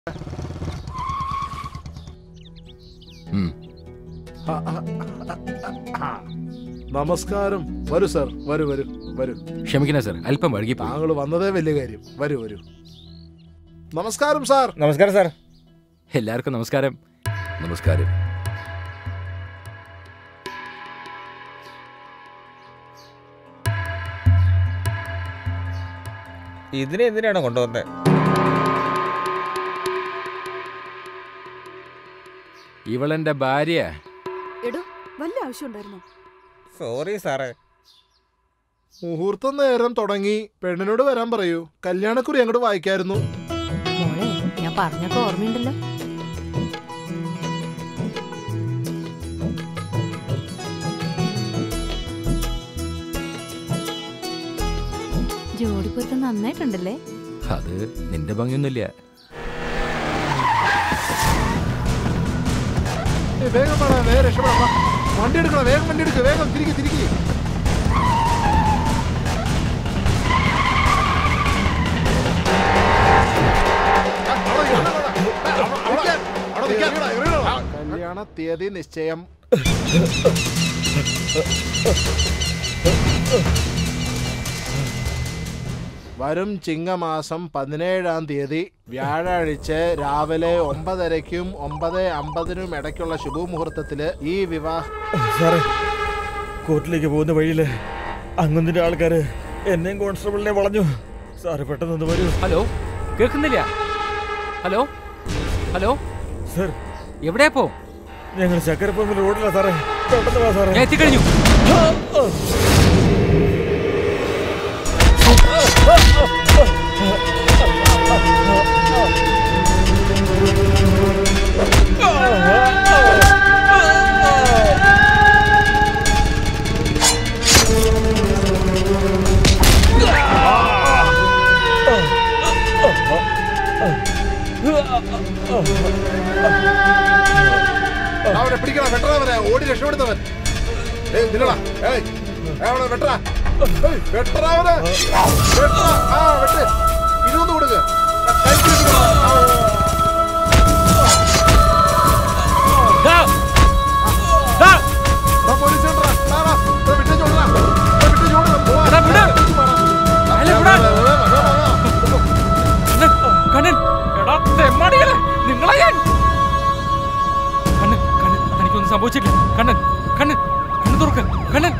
ഉം. ആ, ആ, ആ, ആ. നമസ്കാരം വരൂ സാർ വരൂ വരൂ വരൂ ക്ഷമിക്കണം സർ അല്പം വഴുകി താങ്കൾ വന്നതേ വലിയ കാര്യം വരൂ വരൂ നമസ്കാരം സാർ നമസ്കാരം സാർ എല്ലാവർക്കും നമസ്കാരം നമസ്കാരം ഇതിനെ എന്തിനാണ് കൊണ്ടുവന്നത് ഇവളെന്റെ ഭാര്യ എടോ വല്ല ആവശ്യമുണ്ടായിരുന്നോ സോറി സാറേ മുഹൂർത്തം നേരം തുടങ്ങി പെണ്ണിനോട് വരാൻ പറയൂ കല്യാണക്കുറി അങ്ങോട്ട് വായിക്കായിരുന്നു മോളെ ഞാൻ പറഞ്ഞൊക്കെ ഓർമ്മയുണ്ടല്ലോ ജോഡിപ്പൊരുത്തം നന്നായിട്ടുണ്ടല്ലേ അത് നിന്റെ ഭംഗിയൊന്നുമില്ല ഏയ് വേഗം വേണം വേഗം രക്ഷപ്പെടാം വാ. വണ്ടി എടുക്കണം വേഗം വണ്ടി എടുക്കുക വേഗം തിരികെ തിരികെ കല്യാണ തീയതി നിശ്ചയം വരും ചിങ്ങമാസം പതിനേഴാം തീയതി വ്യാഴാഴ്ച രാവിലെ ഒമ്പതരയ്ക്കും ഒമ്പത് അമ്പതിനും ഇടയ്ക്കുള്ള ശുഭമുഹൂർത്തത്തില് ഈ വിവാഹ സാറേ കോർട്ടിലേക്ക് പോകുന്ന വഴിയില് അങ്ങുന്നിന്റെ ആൾക്കാര് എന്നെയും കോൺസ്റ്റബിളിനെ വളഞ്ഞു സാറ് പെട്ടെന്ന് വരൂ ഹലോ കേൾക്കുന്നില്ല ഹലോ ഹലോ സർ എവിടെയാ പോ ഞങ്ങൾ ചക്കരപ്പറമ്പിൽ റോഡില്ല സാറേ പെട്ടെന്ന് വാ സാറേ ഞാൻ എത്തിക്കഴിഞ്ഞു അവനെ പിടിക്കണം വെട്ടറവനെ ഓടി രക്ഷപ്പെടുന്നവൻ ഏയ് നില്ലടാ ഏയ് ഏയ് അവനെ വെട്ടറാ ഏയ് വെട്ടറാവനെ വെട്ടറാ ആ വെട്ട് ഇരുന്ന് കൊടുക്ക് കൈക്ക് വെക്കണം. ആ, ദാ. ദാ. ആ, പോലീസ് ഉണ്ടെടാ. വാ, വാ. ദേ, വിട്ടേച്ച് ഓടടാ. ദേ, വിട്ടേച്ച് ഓട്. പോവാ. എടാ, വിട്. വിട്ടേച്ച് പോടാ. അല്ല, വാ, വിടാൻ. വാ, വാ, വാ, വാ, വാ. കണ്ണൻ കണ്ണൻ എടാ തെമ്മാടികളെ നിങ്ങളെ ഞാൻ കണ്ണൻ കണ്ണൻ തനിക്കൊന്നും സംഭവിച്ചിട്ടില്ല കണ്ണൻ കണ്ണൻ കണ്ണൻ തുറക്ക് കണ്ണൻ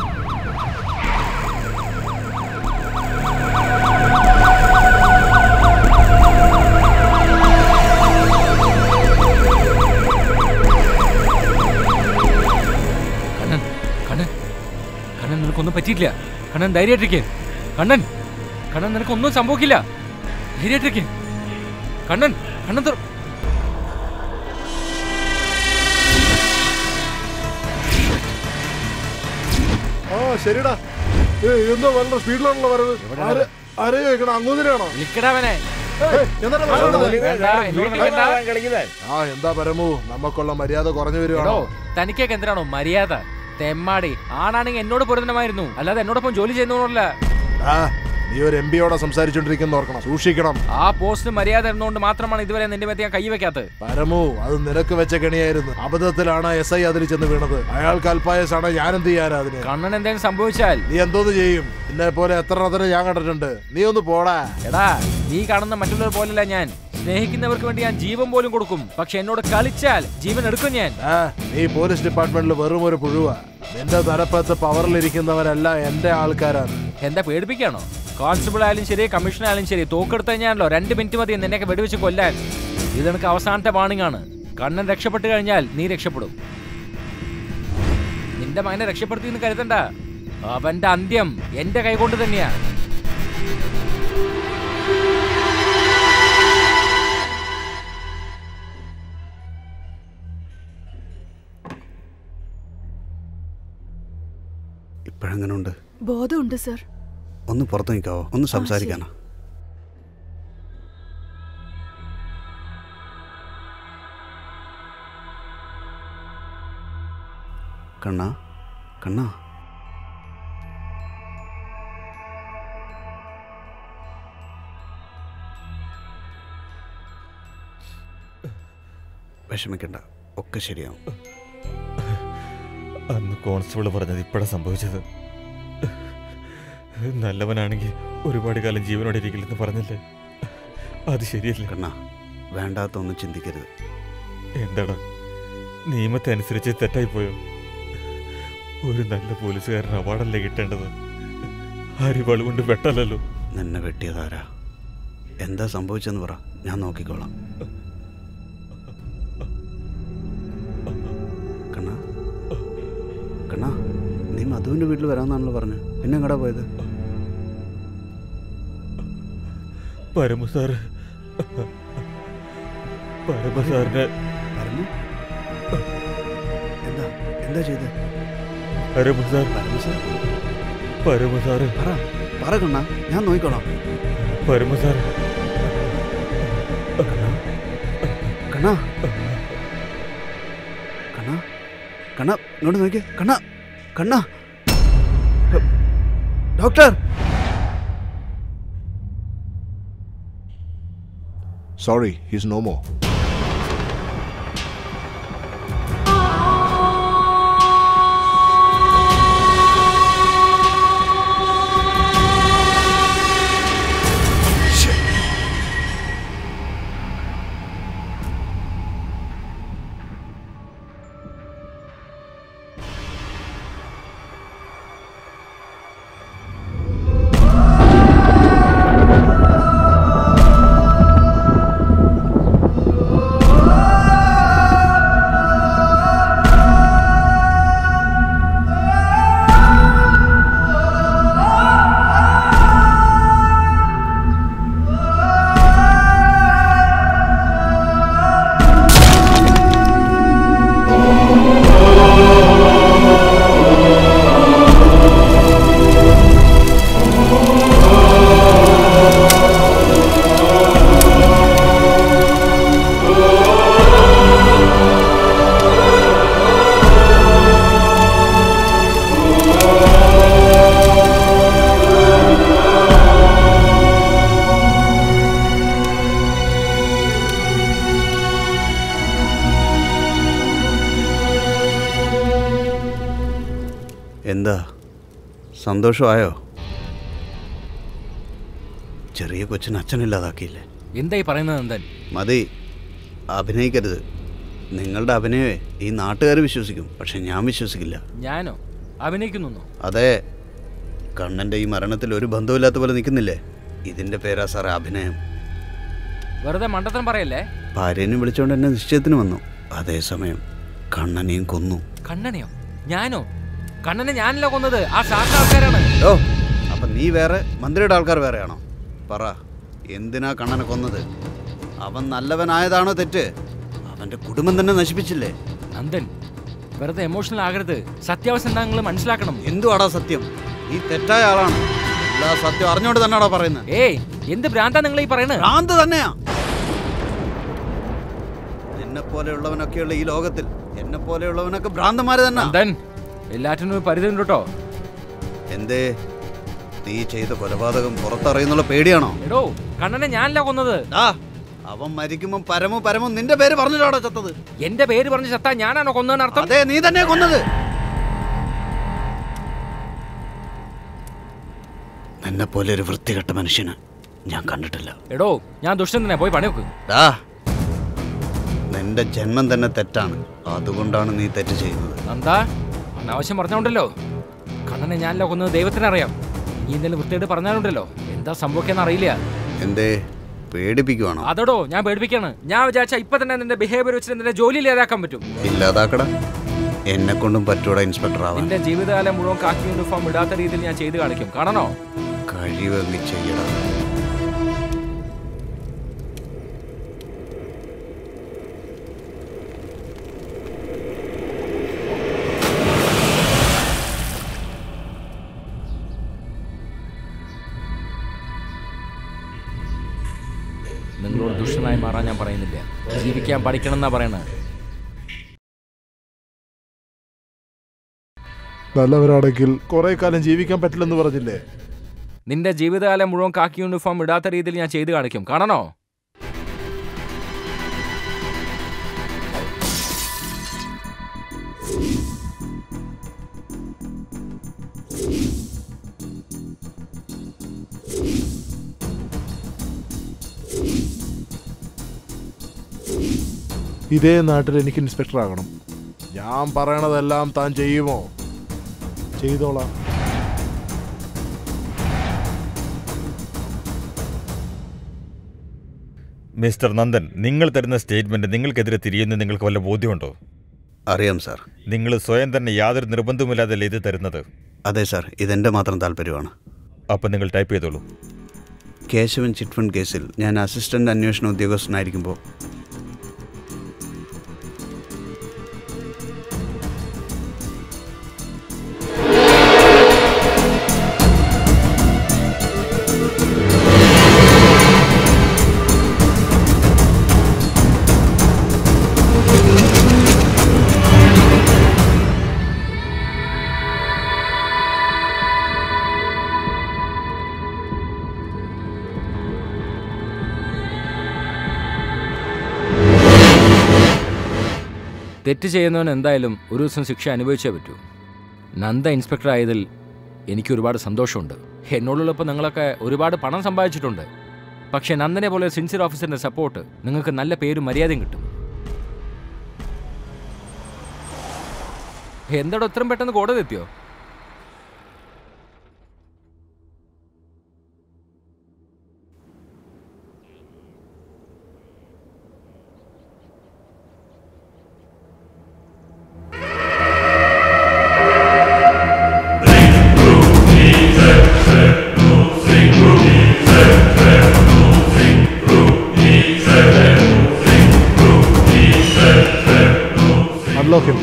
കണ്ണൻ കണ്ണൻ കണ്ണൻ നിനക്കൊന്നും പറ്റിയിട്ടില്ല കണ്ണൻ ധൈര്യമായിട്ടിരിക്കേ കണ്ണൻ കണ്ണൻ നിനക്കൊന്നും സംഭവിക്കില്ല ധൈര്യമായിട്ടിരിക്കേ കണ്ണൻ കണ്ണൻ തുറ ആ ശരിടാ ഏയ് എന്താ വളരെ സ്പീഡിലാണല്ലോ വരവ് ആര് ആരെയോ കേൾക്കണം അങ്ങോതിരാണോ വിളിക്കടാവനെ എന്താണ് പറയുന്നത്? വേണ്ട, എന്നോട് വേണ്ട. കളിക്കുന്നത് ആ എന്താ പരമു നമുക്കുള്ള മര്യാദ കുറഞ്ഞു എടോ വരുവാണോ തനിക്കൊക്കെ എന്തിനാണോ മര്യാദ തെമ്മാടി ആണാണെങ്കിൽ എന്നോട് പൊരുത്തനമായിരുന്നു അല്ലാതെ എന്നോടൊപ്പം ജോലി ചെയ്യുന്നവനല്ല ആ നീ ഒരു എം പിയോടെ സംസാരിച്ചോണ്ടിരിക്കുന്ന ഓർക്കണം സൂക്ഷിക്കണം ആ പോസ്റ്റിന് മര്യാദ ഇരുന്നുകൊണ്ട് മാത്രമാണ് ഇതുവരെ നിന്റെ മേത്ത് ഞാൻ കൈ വെക്കാത്തത് പരമു അത് നിനക്ക് വെച്ച കെണിയായിരുന്നു അബദ്ധത്തിലാണ് എസ് ഐ അതിൽ ചെന്ന് വീണത് അയാൾക്ക് അൽപായസാണ് ഞാൻ എന്ത് ചെയ്യാനാ അതിന് കണ്ണൻ എന്തെങ്കിലും സംഭവിച്ചാൽ നീ എന്തോന്ന് ചെയ്യും നിന്നെ പോലെ എത്ര എണ്ണത്തിന് ഞാൻ കണ്ടിട്ടുണ്ട് നീ ഒന്ന് പോടാ എടാ നീ കാണുന്ന മറ്റുള്ളവർ പോലല്ല ഞാൻ സ്നേഹിക്കുന്നവർക്ക് വേണ്ടി ഞാൻ ജീവൻ പോലും കൊടുക്കും പക്ഷെ എന്നോട് കളിച്ചാൽ ജീവൻ എടുക്കും ഞാൻ ആ നീ പോലീസ് ഡിപ്പാർട്ട്മെന്റിൽ വെറും ഒരു പുഴുവ നിന്റെ തലപ്പത്ത് പവറിലിരിക്കുന്നവരല്ല എന്റെ ആൾക്കാരാണ് എന്താ പേടിപ്പിക്കാണോ കോൺസ്റ്റബിൾ ആയാലും ശരി കമ്മീഷണർ ആയാലും ശരി തോക്കെടുത്ത് കഴിഞ്ഞാണല്ലോ രണ്ട് മിനിറ്റ് മതി നിന്നെയൊക്കെ വെടിവെച്ച് കൊല്ലാൻ ഇത് നിനക്ക് അവസാനത്തെ വാണിംഗ് ആണ് കണ്ണൻ രക്ഷപ്പെട്ട് കഴിഞ്ഞാൽ നീ രക്ഷപ്പെടും നിന്റെ മകനെ രക്ഷപ്പെടുത്തി എന്ന് കരുതണ്ട അവന്റെ അന്ത്യം എന്റെ കൈകൊണ്ട് തന്നെയാ ഇപ്പോഴെങ്ങനെ ഉണ്ട് ബോധമുണ്ട് സർ ഒന്ന് പുറത്ത് നിൽക്കാവോ ഒന്ന് സംസാരിക്കാനാ കണ്ണാ കണ്ണാ വിഷമിക്കണ്ട ഒക്കെ ശരിയാവും അന്ന് കോൺസ്റ്റബിൾ പറഞ്ഞത് ഇപ്പോഴാ സംഭവിച്ചത് നല്ലവനാണെങ്കിൽ ഒരുപാട് കാലം ജീവനോടെ ഇരിക്കില്ലെന്ന് പറഞ്ഞില്ലേ അത് ശരിയല്ല കണ്ണ വേണ്ടാത്തൊന്നും ചിന്തിക്കരുത് എന്താടാ നിയമത്തെ അനുസരിച്ച് തെറ്റായിപ്പോയോ ഒരു നല്ല പോലീസുകാരൻ അവാർഡല്ലേ കിട്ടേണ്ടത് അരിവാൾ കൊണ്ട് വെട്ടല്ലല്ലോ നിന്നെ വെട്ടിയതാരാ എന്താ സംഭവിച്ചെന്ന് പറ ഞാൻ നോക്കിക്കോളാം കണ്ണ കണ്ണ നീ മധുവിൻ്റെ വീട്ടിൽ വരാമെന്നാണല്ലോ പറഞ്ഞത് പിന്നെ എങ്ങടാ പോയത് പരമു സാറ് പരമു സാറിനെ പരമു എന്താ എന്താ ചെയ്തത് Paramu sir Paramu sir Paramu sir പറ പറ കണ്ണ ഞാൻ നോക്കിക്കോളാം പരമു സാർ കണ്ണ കണ്ണ കണ്ണ ഇങ്ങോട്ട് നോക്കിയേ കണ്ണ കണ്ണ doctor Sorry, he's no more. എന്താ സന്തോഷമായോ ചെറിയ കൊച്ചിന് അച്ഛനില്ലാതാക്കിയില്ലേ എന്തായി പറയുന്നത് നന്ദൻ മതി അഭിനയിക്കരുത് നിങ്ങളുടെ അഭിനയമേ ഈ നാട്ടുകാർ വിശ്വസിക്കും പക്ഷെ ഞാൻ വിശ്വസിക്കില്ല ഞാനോ അഭിനയിക്കുന്നു അതെ കണ്ണൻ്റെ ഈ മരണത്തിൽ ഒരു ബന്ധമില്ലാത്ത പോലെ നിൽക്കുന്നില്ലേ ഇതിൻ്റെ പേരാ സാറേ അഭിനയം വെറുതെ മണ്ടത്തരം പറയല്ലേ ഭാര്യനെ വിളിച്ചുകൊണ്ട് എന്നെ നിശ്ചയത്തിന് വന്നു അതേസമയം കണ്ണനെയും കൊന്നു കണ്ണനെയോ ഞാനോ കണ്ണനെ ഞാനല്ല കൊന്നത് ആ സാക്ഷ ആൾക്കാരാണ് ഓ അപ്പൊ നീ വേറെ മന്ത്രിയുടെ ആൾക്കാർ വേറെയാണോ പറ എന്തിനാ കണ്ണനെ കൊന്നത് അവൻ നല്ലവനായതാണോ തെറ്റ് അവന്റെ കുടുംബം തന്നെ നശിപ്പിച്ചില്ലേ നന്ദൻ വെറുതെ എമോഷണൽ ആകരുത് സത്യാവസ്ഥ എന്താ നിങ്ങൾ മനസ്സിലാക്കണം എന്തുവാടാ സത്യം നീ തെറ്റായ ആളാണ് എല്ലാ സത്യം അറിഞ്ഞോണ്ട് തന്നെയാടാ പറയുന്നത് ഏയ് എന്ത് ഭ്രാന്താ നിങ്ങൾ ഈ പറയണത് ഭ്രാന്ത് തന്നെയാ നിന്നെ പോലെയുള്ളവനൊക്കെയുള്ള ഈ ലോകത്തിൽ എന്നെ പോലെയുള്ളവനൊക്കെ ഭ്രാന്തന്മാര് തന്നെ നന്ദൻ എല്ലാറ്റിനും ഒരു പരിധി ഉണ്ട് കേട്ടോ എന്തേ നീ ചെയ്ത കൊലപാതകം പുറത്തറിയുന്നുള്ള പേടിയാണോ എടോ കണ്ണനെ ഞാനല്ല കൊന്നത് ആ അവൻ മരിക്കുമ്പം പരമു പരമു നിന്റെ പേര് പറഞ്ഞിട്ടാണോ ചത്തത് എന്റെ പേര് പറഞ്ഞ് ചത്താ ഞാനാണോ കൊന്നതെന്ന് അർത്ഥം അതെ നീ തന്നെ കൊന്നത് നിന്നെ പോലെ ഒരു വൃത്തികെട്ട മനുഷ്യന് ഞാൻ കണ്ടിട്ടില്ല എടോ ഞാൻ ദുഷ്ടൻ തന്നെ പോയി പണി വെക്ക് ഡാ നിന്റെ ജന്മം തന്നെ തെറ്റാണ് അതുകൊണ്ടാണ് നീ തെറ്റ് ചെയ്യുന്നത് നന്ദാ അനാവശ്യം പറഞ്ഞോണ്ടല്ലോ കണ്ണനെ ഞാനല്ല കൊന്നത് ദൈവത്തിനറിയാം നീ എന്തെങ്കിലും വൃത്തിയായിട്ട് പറഞ്ഞാലുണ്ടല്ലോ എന്താ സംഭവിക്കാന്ന് അറിയില്ല എന്തേ പേടിപ്പിക്കുവാണോ അതോടോ ഞാൻ പേടിപ്പിക്കാണ് ഞാൻ വിചാരിച്ച ഇപ്പൊ തന്നെ നിന്റെ ബിഹേവിയർ വെച്ചിട്ട് നിന്റെ ജോലി ഇല്ലാതാക്കാൻ പറ്റും ഇല്ലാതാക്കട എന്നെ കൊണ്ടും പറ്റൂടാ ഇൻസ്പെക്ടർ ആവാൻ നിന്റെ ജീവിതകാലം മുഴുവൻ കാക്കി യൂണിഫോം ഇടാത്ത രീതിയിൽ ഞാൻ ചെയ്ത് കാണിക്കും കാണണോ കഴിവെങ്ങി ചെയ്യടാ നിങ്ങളോട് ദുഷ്ടനായി മാറാൻ ഞാൻ പറയുന്നില്ല ജീവിക്കാൻ പഠിക്കണം എന്നാ പറയണത് നല്ലവരാണെങ്കിൽ കുറെ കാലം ജീവിക്കാൻ പറ്റില്ലെന്ന് പറഞ്ഞില്ലേ നിന്റെ ജീവിതകാലം മുഴുവൻ കാക്കി യൂണിഫോം ഇടാത്ത രീതിയിൽ ഞാൻ ചെയ്ത് കാണിക്കും കാണണോ ഇതേ നാട്ടിൽ എനിക്ക് ഇൻസ്പെക്ടർ ആകണം ഞാൻ പറയണതെല്ലാം താൻ ചെയ്യുമോ ചെയ്തോളാം മിസ്റ്റർ നന്ദൻ നിങ്ങൾ തരുന്ന സ്റ്റേറ്റ്മെന്റ് നിങ്ങൾക്കെതിരെ തിരിയുന്ന നിങ്ങൾക്ക് വല്ല ബോധ്യമുണ്ടോ അറിയാം സാർ നിങ്ങൾ സ്വയം തന്നെ യാതൊരു നിർബന്ധവുമില്ലാതല്ലേ ഇത് തരുന്നത് അതെ സാർ ഇതെൻ്റെ മാത്രം താല്പര്യമാണ് അപ്പം നിങ്ങൾ ടൈപ്പ് ചെയ്തോളൂ കേശവൻ ചിറ്റ് ഫണ്ട് കേസിൽ ഞാൻ അസിസ്റ്റന്റ് അന്വേഷണ ഉദ്യോഗസ്ഥനായിരിക്കുമ്പോൾ തെറ്റ് ചെയ്യുന്നവൻ എന്തായാലും ഒരു ദിവസം ശിക്ഷ അനുഭവിച്ചേ പറ്റൂ നന്ദ ഇൻസ്പെക്ടർ ആയതിൽ എനിക്ക് ഒരുപാട് സന്തോഷമുണ്ട് എന്നോടുള്ളപ്പോൾ നിങ്ങളൊക്കെ ഒരുപാട് പണം സമ്പാദിച്ചിട്ടുണ്ട് പക്ഷേ നന്ദനെ പോലെ സിൻസിയർ ഓഫീസറിന്റെ സപ്പോർട്ട് നിങ്ങൾക്ക് നല്ല പേരും മര്യാദയും കിട്ടും എന്താടോ ഇത്രയും പെട്ടെന്ന് കോടതി എത്തിയോ Unlock him.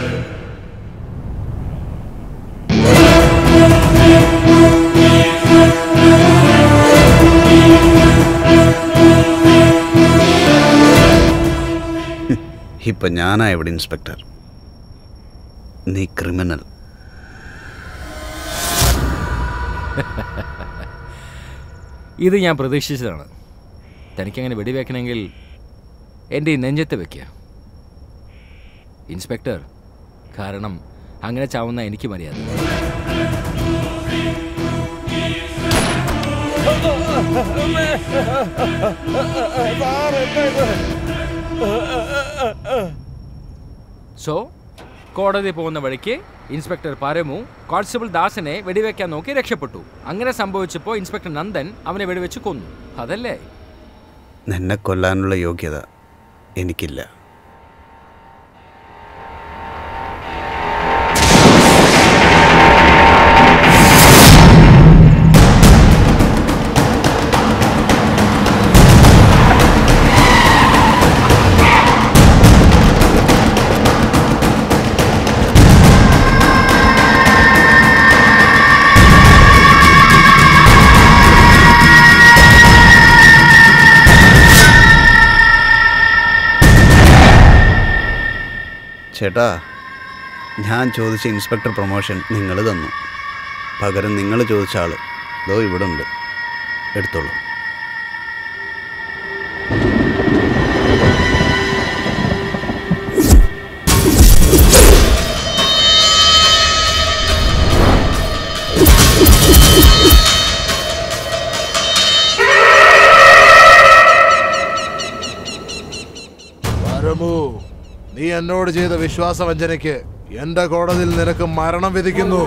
ഇപ്പം ഞാനാ ഇവിടെ ഇൻസ്പെക്ടർ നീ ക്രിമിനൽ ഇത് ഞാൻ പ്രതീക്ഷിച്ചതാണ് തനിക്കങ്ങനെ വെടിവെക്കണമെങ്കിൽ എൻ്റെ ഈ നെഞ്ചത്ത് വെക്കുക ഇൻസ്പെക്ടർ കാരണം അങ്ങനെ ചാവുന്ന എനിക്ക് മര്യാദ സോ കോടതി പോകുന്ന വഴിക്ക് ഇൻസ്പെക്ടർ പരമു കോൺസ്റ്റബിൾ ദാസനെ വെടിവെക്കാൻ നോക്കി രക്ഷപ്പെട്ടു അങ്ങനെ സംഭവിച്ചപ്പോൾ ഇൻസ്പെക്ടർ നന്ദൻ അവനെ വെടിവെച്ച് കൊന്നു അതല്ലേ നിന്നെ കൊല്ലാനുള്ള യോഗ്യത എനിക്കില്ല ചേട്ടാ ഞാൻ ചോദിച്ച ഇൻസ്പെക്ടർ പ്രൊമോഷൻ നിങ്ങൾ തന്നു പകരം നിങ്ങൾ ചോദിച്ച ആൾ ഇതോ ഇവിടെ ഉണ്ട് എടുത്തോളൂ പരമു നീ എന്നോട് ചെയ്ത വിശ്വാസവഞ്ചനയ്ക്ക് എന്റെ കോടതിയിൽ നിനക്ക് മരണം വിധിക്കുന്നു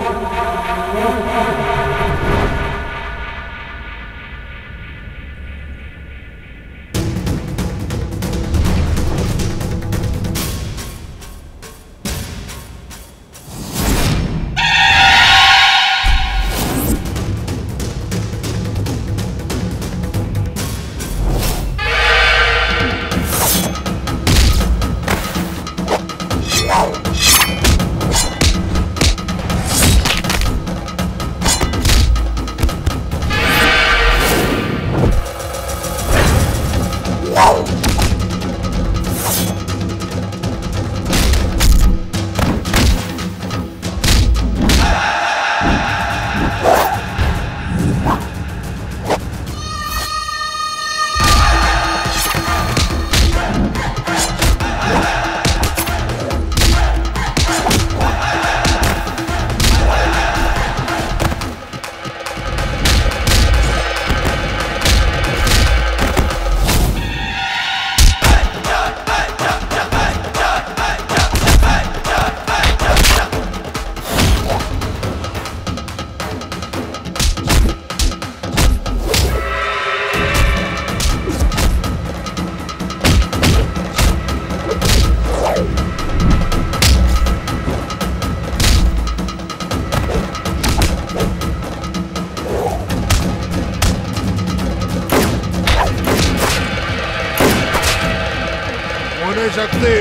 മോനെ ശക്തി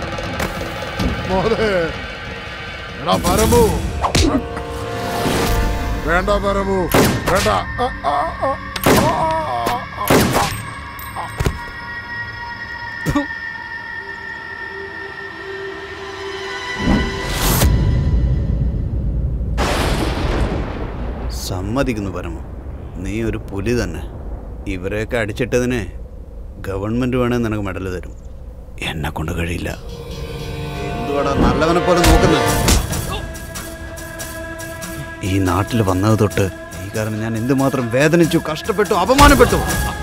മോനെ എടാ പരമു വേണ്ട പരമു വേണ്ട ആ, ആ, ആ, ആ, ആ, ആ. സമ്മതിക്കുന്നു പരമു നീ ഒരു പുലി തന്നെ ഇവരെയൊക്കെ അടിച്ചിട്ടതിന് ഗവൺമെന്റ് വേണേ നിനക്ക് മെഡൽ തരും എന്നെ കൊണ്ട് കഴിയില്ല എന്തുവാടാ നല്ലവനെ പോലെ നോക്കുന്നത് ഈ നാട്ടിൽ വന്നത് തൊട്ട് ഈ കാരണം ഞാൻ എന്തുമാത്രം വേദനിച്ചു കഷ്ടപ്പെട്ടു അപമാനപ്പെട്ടു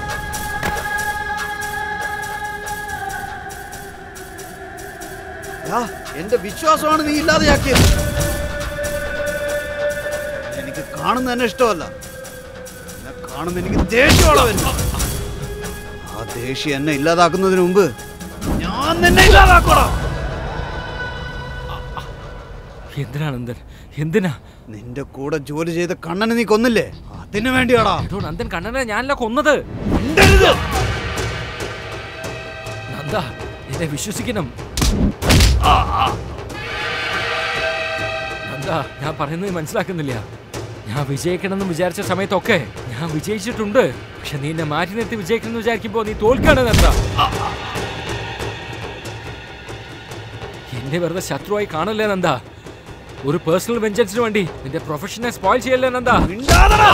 ആ, എന്റെ വിശ്വാസമാണ് നീ ഇല്ലാതെയാക്കിയത് എനിക്ക് കാണുന്ന തന്നെ ഇഷ്ടമല്ല എന്നെ കാണുമ്പോ എനിക്ക് ദേഷ്യമുള്ള വരുന്നു ആ ദേഷ്യം എന്നെ ഇല്ലാതാക്കുന്നതിന് മുമ്പ് ഞാൻ നിന്നെ ഇല്ലാതാക്കോടാ എന്തിനാ നന്ദൻ എന്തിനാ നിന്റെ കൂടെ ജോലി ചെയ്ത കണ്ണനെ നീ കൊന്നില്ലേ അതിനു വേണ്ടിയാടാ എടോ നന്ദൻ കണ്ണനെ ഞാനല്ല കൊന്നത് മിണ്ടരുത്. നന്ദ എന്നെ വിശ്വസിക്കണം നന്ദ ഞാൻ പറയുന്നത് നീ മനസ്സിലാക്കുന്നില്ല ഞാൻ വിജയിക്കണമെന്ന് വിചാരിച്ച സമയത്തൊക്കെ ഞാൻ വിജയിച്ചിട്ടുണ്ട് പക്ഷെ നീ എന്നെ മാറ്റി നിർത്തി വിജയിക്കണം വിചാരിക്കുമ്പോ നീ തോൽക്കാണ് നന്ദ എന്നെ വെറുതെ ശത്രുവായി കാണല്ലേ നന്ദ ഒരു പേഴ്സണൽ വെഞ്ചൻസിന് വേണ്ടി നിന്റെ പ്രൊഫഷനെ സ്പോയിൽ ചെയ്യല്ലേ നന്ദ മിണ്ടാതെടാ.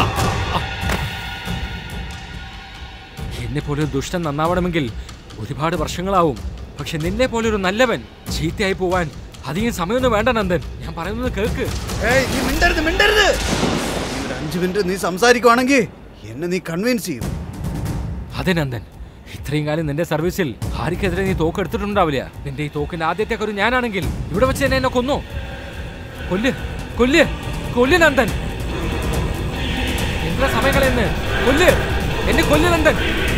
എന്നെ പോലെ ഒരു ദുഷ്ടൻ നന്നാവണമെങ്കിൽ ഒരുപാട് വർഷങ്ങളാവും പക്ഷെ നിന്നെ പോലെ ഒരു നല്ലവൻ ചീത്തയായി പോവാൻ അധികം സമയമൊന്നും വേണ്ട നന്ദൻ ഞാൻ പറയുന്നത് കേൾക്ക് ഏയ്, നീ മിണ്ടരുത് മിണ്ടരുത് നീ ഒരു അഞ്ചു മിനിറ്റ് നീ സംസാരിക്കുവാണെങ്കിൽ എന്നെ നീ കൺവിൻസ് ചെയ്യും അതെ നന്ദൻ ഇത്രയും കാലം നിന്റെ സർവീസിൽ ആർക്കെതിരെ നീ തോക്ക് എടുത്തിട്ടുണ്ടാവില്ല നിന്റെ ഈ തോക്കിന്റെ ആദ്യത്തെ ഒരു ഞാനാണെങ്കിൽ ഇവിടെ വെച്ച് തന്നെ എന്നെ കൊന്നു കൊല്ല് കൊല്ല് കൊല്ല് നന്ദൻ എന്താ സമയങ്ങളെന്ന് കൊല്ല് എന്നെ കൊല്ല് നന്ദൻ